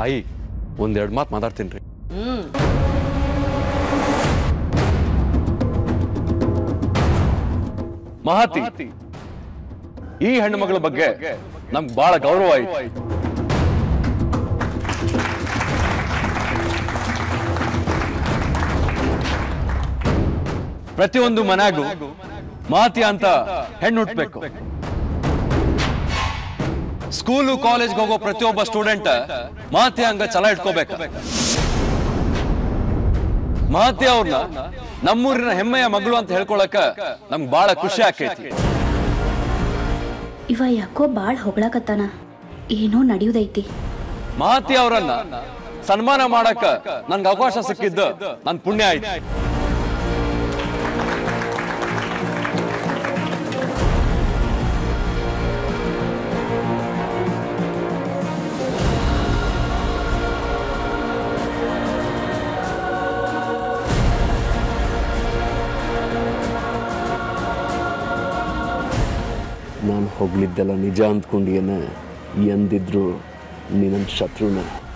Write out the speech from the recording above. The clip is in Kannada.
ಆಯಿ ಒಂದೆರಡು ಮಾತು ಮಾತಾಡ್ತೀನಿ ರೀ ಹ್ಮ್ ಮಹತಿ ಈ ಹೆಣ್ಣು ಮಗಳ ಬಗ್ಗೆ ನಮ್ಗೆ ಬಹಳ ಗೌರವ ಐತಿ ಪ್ರತಿಯೊಂದು ಮನ್ಯಾಗೂ ಮಹತಿ ಅಂತ ಹೆಣ್ಣು ಹುಟ್ಬೇಕು ಸ್ಕೂಲು ಕಾಲೇಜ್ಗೆ ಹೋಗೋ ಪ್ರತಿಯೊಬ್ಬ ಸ್ಟೂಡೆಂಟ್ ಮಹತಿ ಹಂಗ ಛಲ ಇಟ್ಕೋಬೇಕು ಮಹತಿ ಅವ್ರನ್ನ ನಮ್ಮೂರಿನ ಹೆಮ್ಮೆಯ ಮಗಳು ಅಂತ ಹೇಳ್ಕೊಳಕ ನಮ್ಗೆ ಬಹಳ ಖುಷಿ ಆಕೈತಿ ಇವ ಯಾಕೋ ಬಾಳ್ ಹೊಗಳಕತ್ತಾನ ಏನೋ ನಡೆಯುದೈತಿ ಮಹತಿ ಅವರನ್ನ ಸನ್ಮಾನ ಮಾಡಕ ನನ್ಗೆ ಅವಕಾಶ ಸಿಕ್ಕಿದ್ದು ನನ್ ಪುಣ್ಯ ಆಯ್ತು ನಾನು ಹೊಗಳಿದ್ದೆಲ್ಲ ನಿಜ ಅಂದ್ಕೊಂಡಿಯೇನ ಎಂದಿದ್ರು ನೀನನ್ ಶತ್ರುನ